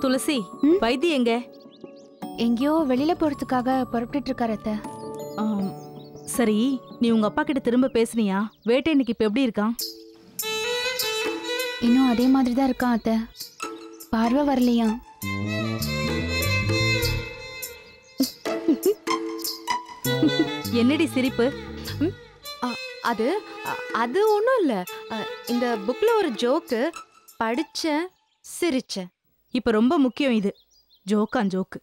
துளசி ம்? வைத்தி எங்க எங்கேயோ வெளியில போறதுக்காக புறப்பட்டுட்டு இருக்காரு அத்தை ஆம், சரி நீ உங்க அப்பா கிட்ட திரும்ப பேசுனியா வேட்டை இன்னைக்கு இப்ப எப்படி இருக்கான் இன்னும் அதே மாதிரி தான் இருக்கான் அத்தை பார்வை வரலையா என்னடி சிரிப்பு அது அ- அது ஒன்றும் இல்லை இந்த புக்கில் ஒரு ஜோக்கு படித்தேன் சிரிச்சேன் இப்ப ரொம்ப முக்கியம் இது ஜோக்கான் ஜோக்கு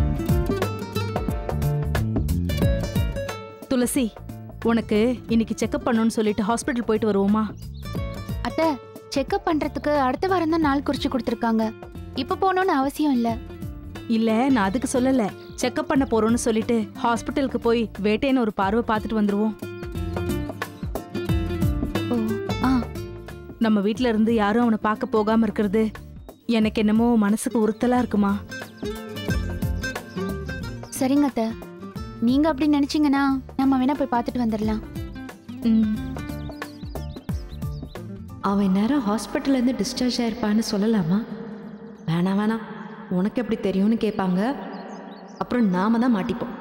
துளசி உனக்கு இன்னைக்கு செக்அப் பண்ணணும்னு சொல்லிட்டு ஹாஸ்பிட்டல் போயிட்டு வருவோமா அத்தை செக்அப் பண்றதுக்கு அடுத்த வாரம் தான் நாள் குறிச்சு கொடுத்துருக்காங்க இப்ப போகணும்னு அவசியம் இல்ல இல்ல நான் அதுக்கு சொல்லல செக்அப் பண்ண போறோம்னு சொல்லிட்டு ஹாஸ்பிட்டலுக்கு போய் வேட்டைன்னு ஒரு பார்வை பார்த்துட்டு வந்துருவோம் ஓ ஆ நம்ம வீட்ல இருந்து யாரும் அவனை பார்க்க போகாம இருக்கிறது எனக்கு என்னமோ மனசுக்கு உறுத்தலா இருக்குமா சரிங்க அத்தை நீங்க அப்படி நினைச்சீங்கன்னா நம்ம வேணா போய் பார்த்துட்டு வந்துடலாம் ம் அவன் நேரம் ஹாஸ்பிட்டல்லேருந்து டிஸ்சார்ஜ் ஆயிருப்பான்னு சொல்லலாமா வேணாம் வேணாம் உனக்கு எப்படி தெரியும்னு கேட்பாங்க அப்புறம் நாம தான் மாட்டிப்போம்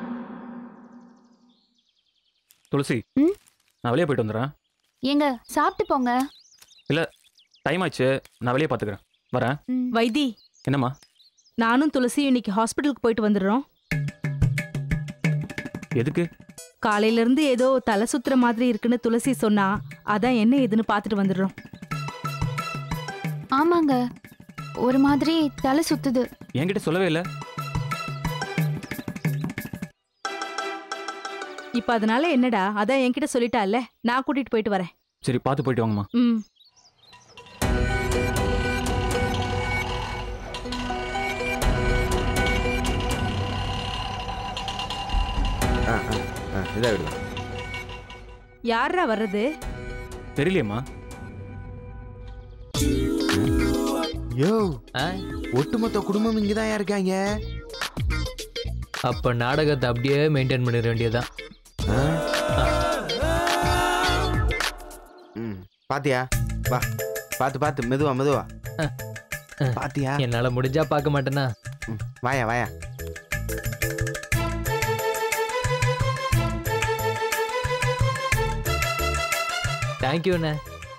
துளசி ம்? நான் வெளியே போயிட்டு வந்துடுறேன் ஏங்க சாப்பிட்டு போங்க டைம் ஆச்சு நான் வெளியே பார்த்துக்கிறேன் வரேன் ம். வைத்தி என்னம்மா நானும் துளசியும் இன்னைக்கு ஹாஸ்பிட்டலுக்கு போயிட்டு வந்துடுறோம் எதுக்கு காலையில இருந்து ஏதோ தலை சுத்துற மாதிரி இருக்குன்னு துளசி சொன்னா அதான் என்ன ஏதுன்னு பார்த்துட்டு வந்துடுறோம் ஆமாங்க ஒரு மாதிரி தலை சுத்துது என்கிட்ட சொல்லவே இல்லை இப்ப அதனால என்னடா அதான் என்கிட்ட சொல்லிட்டால நான் கூட்டிட்டு போயிட்டு வரேன் சரி பார்த்து போயிட்டு வாங்கம்மா ம் ஆ ஆ ஆ இதாக விடுங்க யாரா வர்றது தெரியலையேம்மா யோ ஆ? ஒட்டுமொத்த குடும்பம் இங்கே தான் இருக்காங்க அப்ப நாடகத்தை அப்படியே மெயின்டைன் பண்ணிட வேண்டியதுதான் ஆ? ம் பாத்தியா வா பார்த்து பார்த்து மெதுவா மெதுவா ஆ. ஆ. பாத்தியா என்னால முடிஞ்சா பார்க்க மாட்டேனா ம், வாயா வாயா தேங்க்யூண்ணே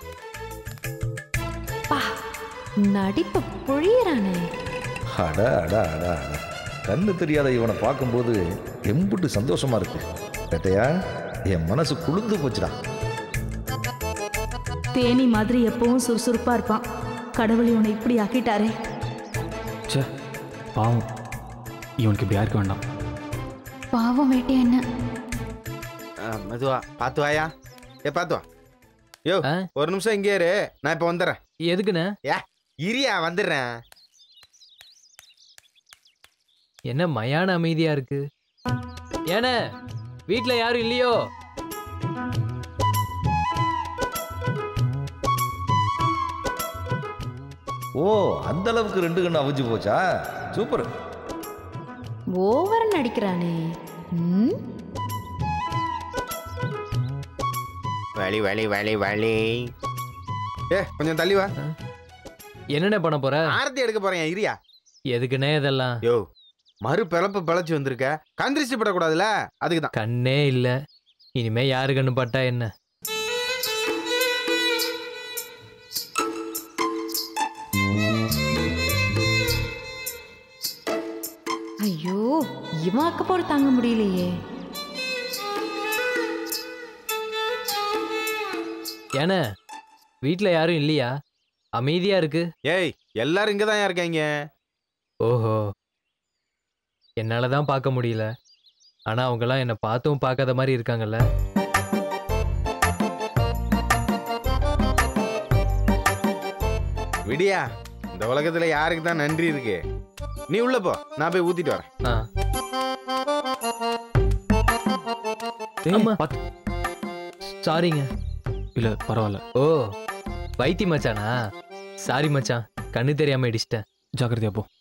நடிப்பை பொழியறானே அட அட அட அட கண்ணு தெரியாத இவனை பார்க்கும்போது எம்புட்டு சந்தோஷமா இருக்கு கேட்டையா என் மனசு குளிர்ந்து போச்சுடா தேனி மாதிரி எப்பவும் சுறுசுறுப்பா இருப்பான் கடவுள் இவனை இப்படி ஆக்கிட்டாரே ச்சே பாவம் இவனுக்கு இப்படி யாருக்கு வேண்டாம் பாவம் வேட்டை என்ன ஆ, மெதுவா பார்த்து வாயா ஏ பார்த்து வா யோ ஆ? ஒரு நிமிஷம் இங்கே இரு நான் இப்போ வந்துடுறேன் எதுக்குண்ணே இரியா வந்துடுறேன் என்ன மயான அமைதியா இருக்கு ஏண்ணே வீட்ல யாரும் இல்லையோ ஓ அந்த அளவுக்கு ரெண்டு கண்ணு அவிஞ்சு போச்சா சூப்பர் ஓவர் நடிக்கிறானே ம் வலி வலி வலி வலி ஏ கொஞ்சம் தள்ளி வா என்னண்ணே பண்ண போற ஆரத்தி எடுக்க போறேன் இரியா எதுக்குண்ணே இதெல்லாம் யோ மறு பிறப்பு பிழைச்சு வந்திருக்க கந்திரிச்சு படக்கூடாதுல அதுக்கு தான் கண்ணே இல்ல இனிமே யாரு கண்ணு பட்டா என்ன ஐயோ இவன் அக்கப்போடு தாங்க முடியலையே ஏண்ணே வீட்ல யாரும் இல்லையா அமைதியா இருக்கு ஏய் எல்லாரும் இங்க தான் இருக்காங்க ஓஹோ என்னால தான் பார்க்க முடியல ஆனா அவங்கெல்லாம் என்னை பார்த்தும் பார்க்காத மாதிரி இருக்காங்கல்ல விடியா இந்த உலகத்துல யாருக்கு தான் நன்றி இருக்கு நீ உள்ள போ நான் போய் ஊத்திட்டு வரேன் ஆ ஏய், ஆமா. பார்த்து சாரிங்க இல்லை பரவாயில்ல ஓ வைத்தி மச்சானா சாரி மச்சான் கண்ணு தெரியாம இடிச்சிட்டேன் ஜாக்கிரதையா போ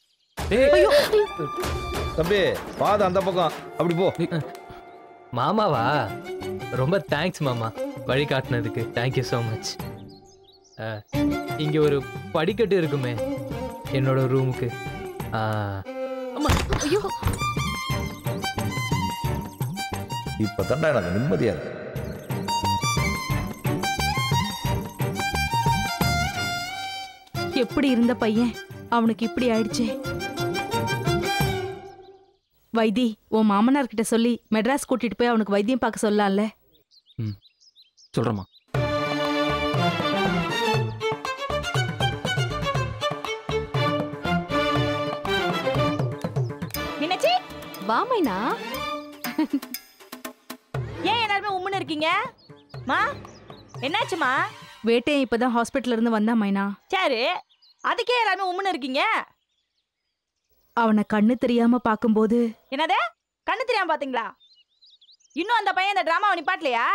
தம்பி பாத அந்த பக்கம் அப்படி போ மாமாவா ரொம்ப தேங்க்ஸ் மாமா வழி காட்டினதுக்கு தேங்க்யூ ஸோ மச் இங்கே ஒரு படிக்கட்டு இருக்குமே என்னோட ரூமுக்கு ஆ, ஐயோ இப்போ தாண்டா எனக்கு நிம்மதியா இருக்கு எப்படி இருந்த பையன் அவனுக்கு இப்படி ஆயிடுச்சே வைத்தி உன் மாமனார் கிட்ட சொல்லி மெட்ராஸ் கூட்டிட்டு போய் அவனுக்கு வைத்தியம் பார்க்க சொல்லலாம்ல சொல்கிறேம்மா மீனாட்சி வாமைனா ஏன் எல்லாருமே உம்முன்னு இருக்கீங்க மா என்னாச்சுமா வேட்டையன் இப்பதான் ஹாஸ்பிட்டல்ல இருந்து வந்தான் மைனா சரி அதுக்கே எல்லாருமே உம்முன்னு இருக்கீங்க அவனை கண்ணு தெரியாம பார்க்கும்போது என்னது கண்ணு தெரியாம பாத்தீங்களா இன்னும் அந்த பையன் இந்த டிராமாவை நிப்பாட்டலையா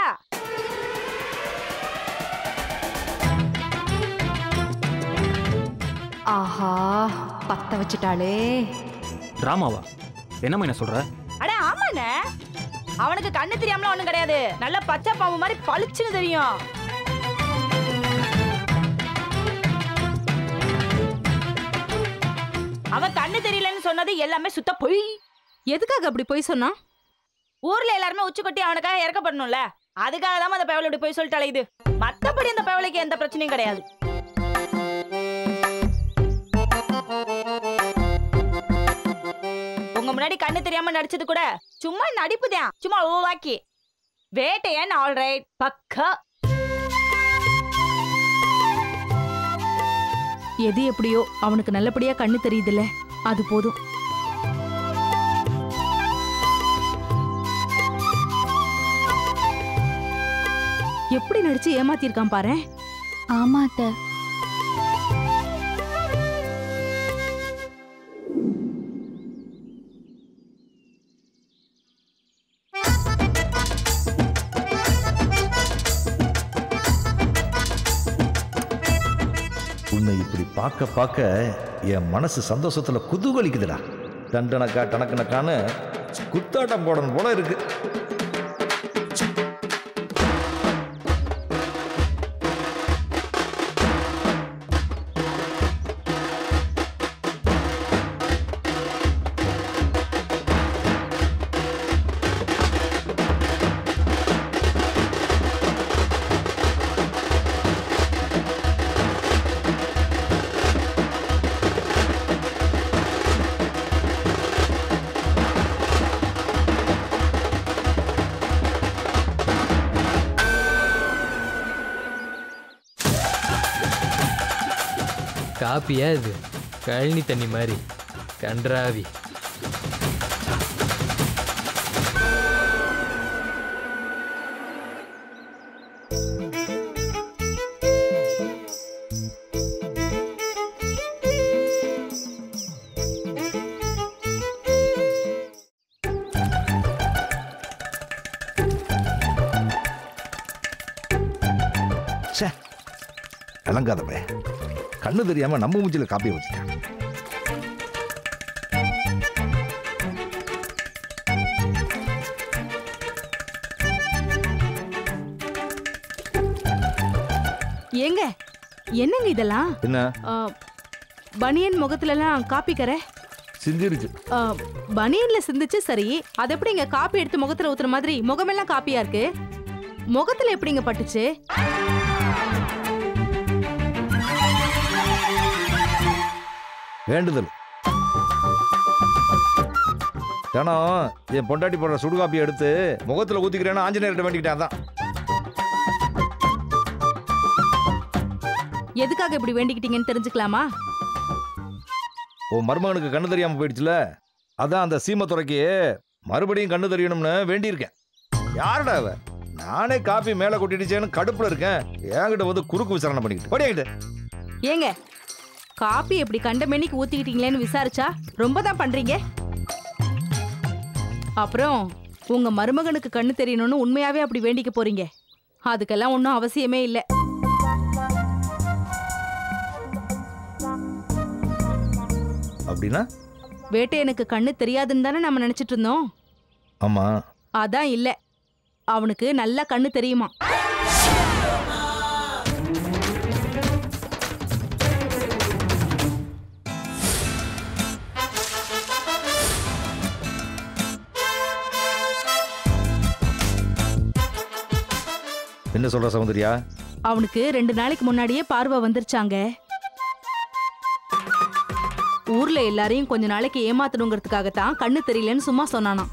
ஆஹா பத்த வச்சுட்டாளே ட்ராமாவா என்னம்மா என்ன சொல்கிற அட ஆமாண்ணே அவனுக்கு கண்ணு தெரியாமலாம் ஒண்ணும் கிடையாது நல்ல பச்சை பாம்பு மாதிரி பளிச்சுன்னு தெரியும் அவன் கண்ணு தெரியலன்னு சொன்னது எல்லாமே சுத்த பொய் எதுக்காக அப்படி போய் சொன்னான் ஊர்ல எல்லாருமே உச்சி கொட்டி அவனுக்காக இறக்கப்படணும்ல அதுக்காக தான் அந்த பயவலை இப்படி போய் சொல்லிட்டு அலையுது மத்தபடி அந்த பயவலைக்கு எந்த பிரச்சனையும் கிடையாது உங்க முன்னாடி கண்ணு தெரியாம நடிச்சது கூட சும்மா நடிப்புதான் சும்மா ஓவாக்கி வேட்டையன் ஆல்ரைட் பக்கா எது எப்படியோ அவனுக்கு நல்லபடியா கண்ணு தெரியுதுல்ல அது போதும் எப்படி நடிச்சு ஏமாத்திருக்கான் பாரு ஆமா அத்தை உன்னை இப்படி பார்க்க பார்க்க என் மனசு சந்தோஷத்துல குதூகலிக்குதுடா தண்டனக்கா டனக்கனக்கான்னு குத்தாட்டம் போடணும் போல இருக்கு காப்பியா இது கழனி தண்ணி மாதிரி கன்றாவி ச்சே விளங்காத பையன் கண்ணு தெரியாம நம்ம மூஞ்சில காப்பியை வச்சுட்டேன் ஏங்க என்னங்க இதெல்லாம் என்ன ஆ, பனியன் முகத்துலலாம் காப்பி கரை சிந்திருச்சு ஆ, பனியன்ல சிந்துச்சு சரி அது எப்படிங்க காப்பி எடுத்து முகத்துல ஊத்துற மாதிரி முகமெல்லாம் காப்பியா இருக்கு முகத்துல எப்படிங்க பட்டுச்சு வேண்டுதல் தினம் என் பொண்டாட்டி போடுற சுடுகாப்பியை எடுத்து முகத்துல ஊத்திக்கிறேன்னு ஆஞ்சநேயர்கிட்ட வேண்டிக்கிட்டேன் அதான் எதுக்காக இப்படி வேண்டிக்கிட்டீங்கன்னு தெரிஞ்சுக்கலாமா உன் மருமகனுக்கு கண்ணு தெரியாம போயிடுச்சுல அதான் அந்த சீமத்துறைக்கு மறுபடியும் கண்ணு தெரியணும்னு வேண்டியிருக்கேன் யாருடா அவ நானே காப்பி மேலே கொட்டிடுச்சேன்னு கடுப்புல இருக்கேன் என்கிட்ட வந்து குறுக்கு விசாரணை பண்ணிக்கிட்டு படியாகிட்டு ஏங்க காப்பி எப்படி கண்ட மெனிக்கு ஊத்திக்கிட்டீங்களேன்னு விசாரிச்சா ரொம்ப தான் பண்றீங்க அப்புறம் உங்க மருமகனுக்கு கண்ணு தெரியணும்னு உண்மையாவே அப்படி வேண்டிக்க போறீங்க அதுக்கெல்லாம் ஒன்றும் அவசியமே இல்லை அப்படின்னா வேட்டையனுக்கு கண்ணு தெரியாதுன்னு தானே நம்ம நினைச்சிட்டு இருந்தோம் ஆமா அதான் இல்ல அவனுக்கு நல்லா கண்ணு தெரியுமா என்ன சொல்ற சௌந்தர்யா அவனுக்கு ரெண்டு நாளைக்கு முன்னாடியே பார்வை வந்துருச்சாங்க ஊர்ல எல்லாரையும் கொஞ்ச நாளைக்கு ஏமாத்தணுங்கிறதுக்காகத்தான் கண்ணு தெரியலன்னு சும்மா சொன்னானாம்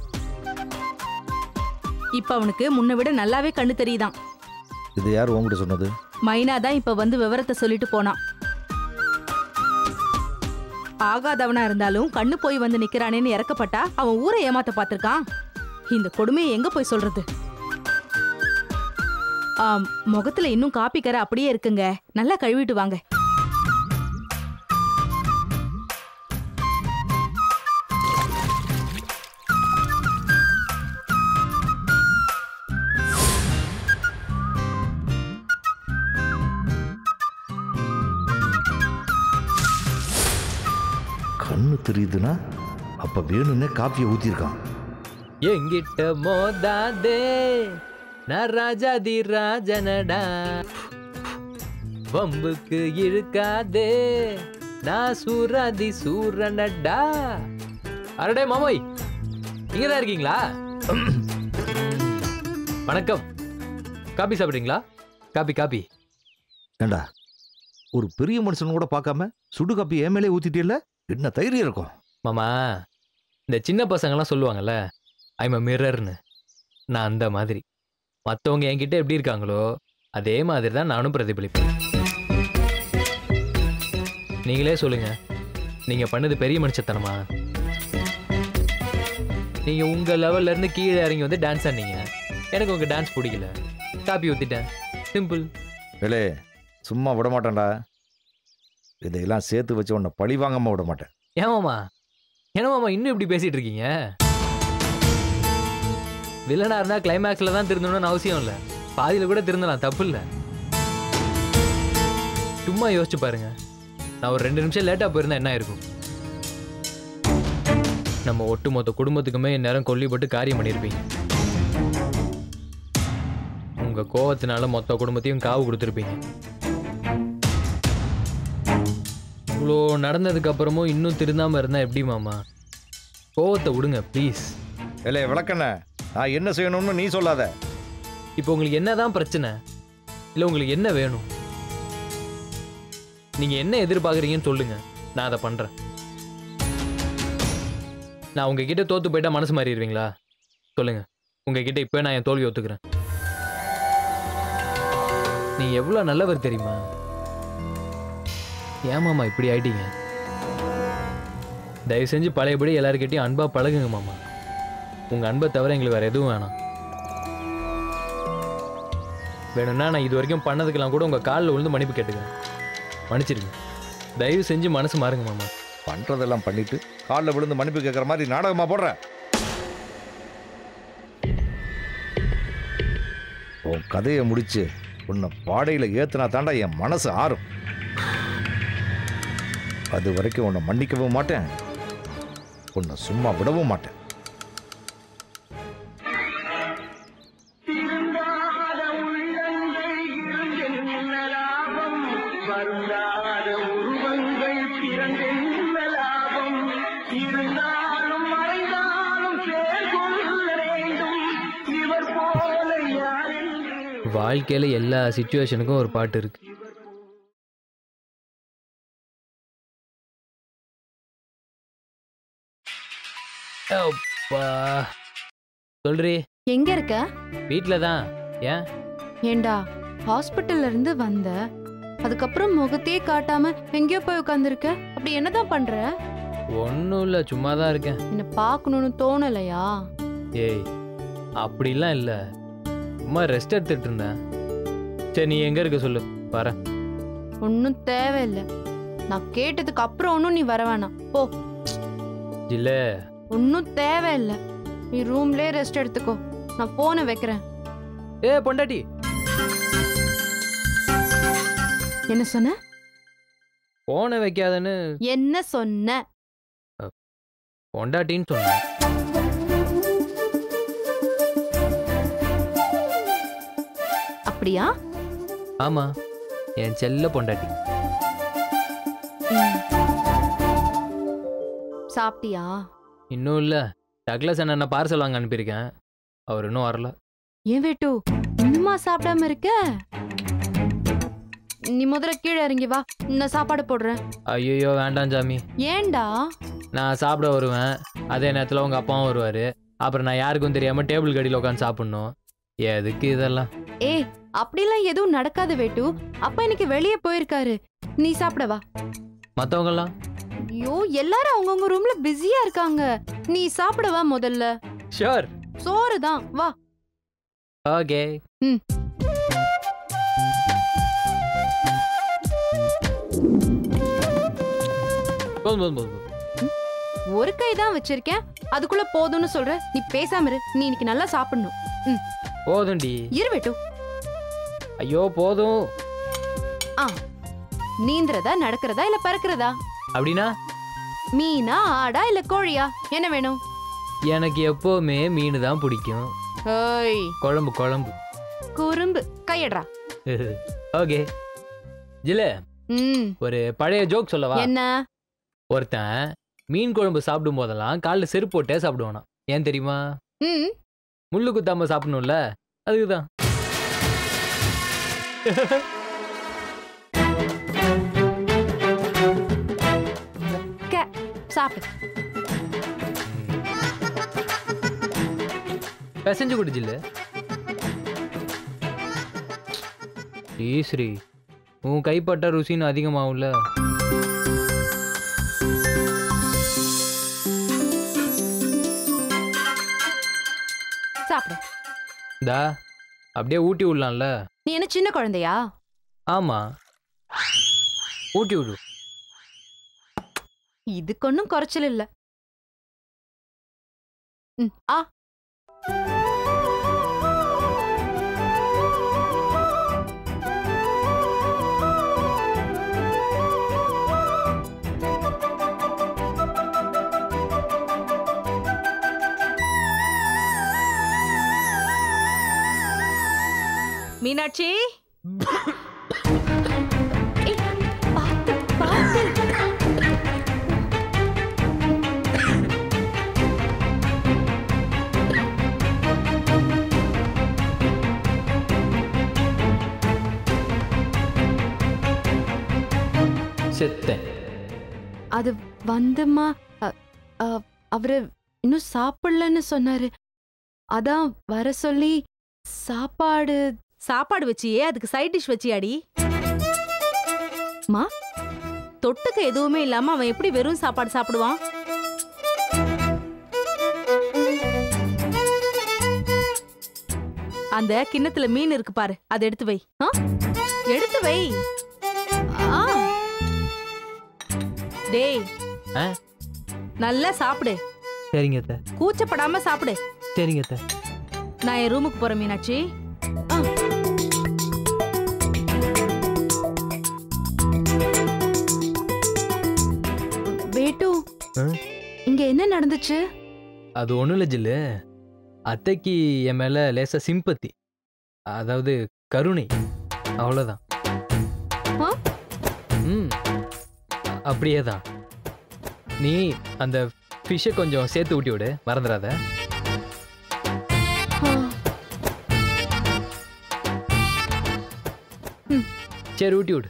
இப்ப அவனுக்கு முன்ன விட நல்லாவே கண்ணு தெரியுதாம் இது யார் உங்ககிட்ட சொன்னது மைனா தான் இப்ப வந்து விவரத்தை சொல்லிட்டு போனான் ஆகாதவனா இருந்தாலும் கண்ணு போய் வந்து நிக்கிறானேன்னு இறக்கப்பட்டா அவன் ஊரை ஏமாத்த பார்த்திருக்கான் இந்த கொடுமையை எங்க போய் சொல்றது ஆம், முகத்துல இன்னும் காப்பி கரை அப்படியே இருக்குங்க நல்லா கழுவிட்டு வாங்க கண்ணு தெரியுதுன்னா அப்ப வேணும்னே காப்பியை ஊத்திருக்கான் எங்கிட்ட மோதாதே நான் ராஜாதி ராஜனடா வம்புக்கு இழுக்காதே நான் சூராதி சூரனடா அரடே மாமோய் இங்க தான் இருக்கீங்களா வணக்கம் காபி சாப்பிட்றீங்களா காபி காபி ஏண்டா ஒரு பெரிய மனுஷன் கூட பார்க்காம சுடு காப்பி என் மேலே ஊத்திட்டியல்ல என்ன தைரியம் இருக்கும் மாமா இந்த சின்ன பசங்கெல்லாம் சொல்லுவாங்கல்ல ஐம் அ மிரர்னு நான் அந்த மாதிரி மற்றவங்க என்கிட்ட எப்படி இருக்காங்களோ அதே மாதிரி தான் நானும் பிரதிபலிப்பேன் நீங்களே சொல்லுங்க நீங்க பண்ணது பெரிய மனுஷத்தனமா நீங்க உங்க லெவல்ல இருந்து கீழே இறங்கி வந்து டான்ஸ் ஆனீங்க எனக்கு உங்க டான்ஸ் பிடிக்கல காப்பி ஊத்திட்டேன் சிம்பிள் வேலே சும்மா விட மாட்டேன்டா இதையெல்லாம் சேர்த்து வச்சு உன்னை பழி வாங்காம விட மாட்டேன் ஏன் மாமா என்ன மாமா இன்னும் இப்படி பேசிட்டு இருக்கீங்க வில்லனா இருந்தா கிளைமேக்ஸ்ல தான் திருந்தணும்னு அவசியம் இல்லை பாதியில கூட திருந்தலாம் தப்பு இல்லை சும்மா யோசிச்சு பாருங்க நான் ஒரு ரெண்டு நிமிஷம் லேட்டா போயிருந்தா என்ன இருக்கும் நம்ம ஒட்டுமொத்த குடும்பத்துக்குமே இந்நேரம் கொல்லிப்பட்டு காரியம் பண்ணியிருப்பீங்க உங்க கோவத்தினால மொத்த குடும்பத்தையும் காவு கொடுத்துருப்பீங்க இவ்வளோ நடந்ததுக்கு அப்புறமும் இன்னும் திருந்தாம இருந்தா எப்படி மாமா கோவத்தை விடுங்க ப்ளீஸ் இல்லை விளக்கண்ண நான் என்ன செய்யணும்னு நீ சொல்லாத இப்போ உங்களுக்கு என்னதான் பிரச்சனை இல்லை உங்களுக்கு என்ன வேணும் நீங்க என்ன எதிர்பார்க்குறீங்கன்னு சொல்லுங்க நான் அதை பண்றேன் நான் உங்ககிட்ட தோத்து போயிட்டா மனசு மாறிடுவீங்களா சொல்லுங்க உங்ககிட்ட இப்போ நான் என் தோல்வி ஒத்துக்கிறேன் நீங்க எவ்வளோ நல்லவர் தெரியுமா ஏன் மாமா இப்படி ஆயிட்டீங்க தயவு செஞ்சு பழையபடி எல்லாருக்கிட்டையும் அன்பா பழகுங்க மாமா உங்க அன்பை தவிர எங்களுக்கு வேற எதுவும் வேணாம் வேணும்னா நான் இது வரைக்கும் பண்ணதுக்கெல்லாம் கூட உங்க காலில் விழுந்து மன்னிப்பு கேட்டுக்கிறேன் மன்னிச்சிருங்க தயவு செஞ்சு மனசு மாறுங்க மாமா பண்றதெல்லாம் பண்ணிட்டு காலில் விழுந்து மன்னிப்பு கேட்குற மாதிரி நாடகமா போடுற உன் கதையை முடிச்சு உன்னை பாடையில் ஏத்துனா தாண்டா என் மனசு ஆறும் அது வரைக்கும் உன்னை மன்னிக்கவும் மாட்டேன் உன்னை சும்மா விடவும் மாட்டேன் வருந்தாத உருவங்கள் பிறந்தென்ன லாபம் இருந்தாலும் மறைந்தாலும் பேர் கொள்ள வேண்டும் இவர் போல யாரென்று வாழ்க்கையில எல்லா சுச்சுவேஷனுக்கும் ஒரு பாட்டு இருக்கு அப்பா சொல்றி எங்க இருக்க வீட்டில் தான் ஏன் ஏண்டா ஹாஸ்பிட்டல்ல இருந்து வந்த அதுக்கப்புறம் முகத்தையே காட்டாம எங்கேயோ போய் உட்காந்துருக்க அப்படி என்னதான் பண்ற ஒன்றும் இல்லை சும்மா தான் இருக்கேன் என்ன பார்க்கணும்னு தோணலையா ஏய் அப்படிலாம் இல்லை சும்மா ரெஸ்ட் எடுத்துட்டு இருந்தேன் சரி நீ எங்கே இருக்க சொல்லு வரேன் ஒன்றும் தேவையில்லை நான் கேட்டதுக்கு அப்புறம் ஒன்றும் நீ வர வேணாம் போ இல்லை ஒன்றும் தேவையில்லை நீ ரூம்லயே ரெஸ்ட் எடுத்துக்கோ நான் போனை வைக்கிறேன் ஏ பொண்டாட்டி என்ன சொன்ன போனை வைக்காதன்னு என்ன சொன்ன பொண்டாட்டின்னு சொன்னேன் அப்படியா ஆமாம் என் செல்ல பொண்டாட்டி ம். சாப்பிட்டியா இன்னும் இல்லை டக்ளஸ் அண்ணனை பார்சல் வாங்க அனுப்பியிருக்கேன் அவர் இன்னும் வரல ஏன் வேட்டு இன்னுமா சாப்பிடாம இருக்க நீ முதல்ல கீழே இறங்கி வா நான் சாப்பாடு போடுறேன் ஐயோ வேண்டாம் சாமி ஏன்டா நான் சாப்பிட வருவேன் அதே நேரத்தில் உங்கள் அப்பாவும் வருவார் அப்புறம் நான் யாருக்கும் தெரியாமல் டேபிள் கடியில் உட்காந்து சாப்பிட்ணும் எதுக்கு இதெல்லாம் ஏய் அப்படிலாம் எதுவும் நடக்காது வேட்டு அப்பா இன்னைக்கு வெளியே போயிருக்காரு நீ சாப்பிட வா மற்றவங்கெல்லாம் ஐயோ எல்லாரும் அவங்கவுங்க ரூம்ல பிஸியா இருக்காங்க நீ சாப்பிட வா முதல்ல ஷோர் சோறு தான் வா ஓகே ம். போதும் போதும் போதும் போதும். ஒரு கை தான் வச்சிருக்கேன் அதுக்குள்ள போதும்னு சொல்ற நீ பேசாம இரு நீ இன்னைக்கு நல்லா சாப்பிடணும் போதும்டி இரு வேட்டு ஐயோ போதும் நீந்துறதா நடக்கிறதா இல்ல பறக்கிறதா அப்படின்னா மீனா ஆடா இல்ல கோழியா என்ன வேணும் எனக்கு எப்போவுமே மீன் தான் பிடிக்கும் ஏய் குழம்பு குழம்பு குறும்பு கையடுறா ஓகே ஜில ம் ஒரு பழைய ஜோக் சொல்லவா என்ன ஒருத்தன் மீன் குழம்பு சாப்பிடும் போதெல்லாம் காலில் செருப்பு போட்டே சாப்பிடுவானா ஏன் தெரியுமா ம் முள்ளு குத்தாம சாப்பிடணும்ல அதுக்குதான் சாப்பிடு பிசைஞ்சு குடிச்சில்ல ஸ்ரீ உன் கைப்பட்ட ருசின்னு அதிகமாகும்ல சாப்பிடு தா அப்படியே ஊட்டி விடலாம்ல நீ என்ன சின்ன குழந்தையா ஆமா ஊட்டி விடு இதுக்கு ஒன்றும் குறைச்சல் இல்ல ம் ஆ மீனாட்சி ஏய், பார்த்து பார்த்து செத்தேன் அது வந்துமா அ, அ, அவரு இன்னும் சாப்பிடலன்னு சொன்னாரு அதான் வர சொல்லி சாப்பாடு சாப்பாடு வச்சியே அதுக்கு சைட் டிஷ் வச்சியாடி மா? தொட்டுக்க எதுவுமே இல்லாம அவன் எப்படி வெறும் சாப்பாடு சாப்பிடுவான் அந்த கிண்ணத்துல மீன் இருக்கு பாரு அதை எடுத்து வை ஆ? எடுத்து வை ஆ டேய் ஆ? நல்லா சாப்பிடு சரிங்க அத்தை கூச்சப்படாம சாப்பிடு சரிங்க அத்தை நான் என் ரூமுக்கு போறேன் மீனாட்சி வேட்டு ஆ? இங்க என்ன நடந்துச்சு அது ஒன்றும் இல்லை ஜில்லு அத்தைக்கு என் மேலே லேசாக சிம்பத்தி அதாவது கருணை அவ்வளோதான் ஆ? ம் அப்படியே தான் நீ அந்த ஃபிஷ்ஷை கொஞ்சம் சேர்த்து ஊட்டி விடு மறந்துடாத ஆ, சரி ஊட்டி விடு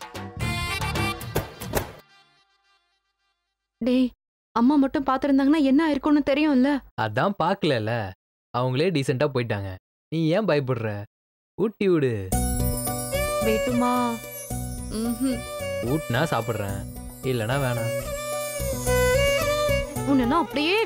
டேய் அம்மா மட்டும் பாத்திருந்தாங்கன்னா என்ன ஆயிருக்கும்னு தெரியும்ல அதான் பார்க்கலல அவங்களே டீசெண்டாக போயிட்டாங்க நீ ஏன் பயப்படுற ஊட்டி விடு வேட்டுமா ம்ஹும். ஊட்டினா சாப்பிட்றேன் இல்லைன்னா வேணாம் உன்னை அப்படியே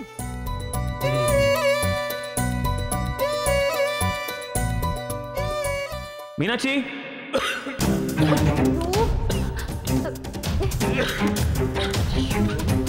மீனாட்சி ஐயோ.